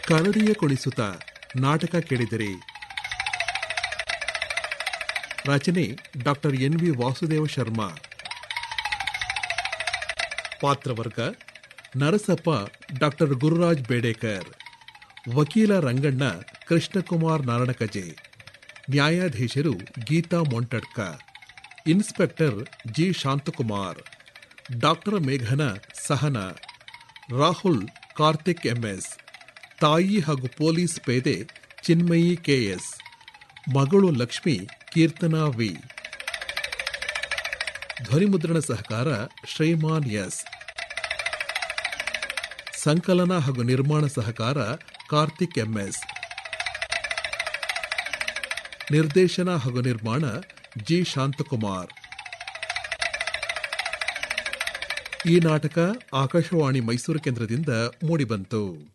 ಕರಡಿಯ ಕುಣಿಸುತ್ತ ನಾಟಕ ಕೇಳಿದಿರಿ ರಚನೆ doctor N V Vasudeva Sharma ಪಾತ್ರವರ್ಗ ನರಸಪ್ಪ ಡಾಕ್ಟರ್ ಗುರುರಾಜ್ ಬೇಡೇಕರ್ ವಕೀಲ ರಂಗಣ್ಣ ಕೃಷ್ಣಕುಮಾರ್ ನಾರಣಕಜೆ ನ್ಯಾಯಾಧೀಶರು Geetha Montadka inspector G Shanthakumar doctor ಮೇಘನ ಸಹನ ರಾಹುಲ್ ಕಾರ್ತಿಕ್ ಎಂಎಸ್ ತಾಯಿ ಹಾಗೂ ಪೊಲೀಸ್ ಪೇದೆ ಚಿನ್ಮಯಿ ಕೆಎಸ್ ಮಗಳು ಲಕ್ಷ್ಮಿ ಕೀರ್ತನಾ ವಿ ಧ್ವನಿಮುದ್ರಣ ಸಹಕಾರ ಶ್ರೀಮಾನ್ ಎಸ್ ಸಂಕಲನ ಹಾಗೂ ನಿರ್ಮಾಣ ಸಹಕಾರ ಕಾರ್ತಿಕ್ ಎಂಎಸ್ ನಿರ್ದೇಶನ ಹಾಗೂ ನಿರ್ಮಾಣ ಜಿ ಶಾಂತಕುಮಾರ್ ಈ ನಾಟಕ ಆಕಾಶವಾಣಿ ಮೈಸೂರು ಕೇಂದ್ರದಿಂದ ಮೂಡಿಬಂತು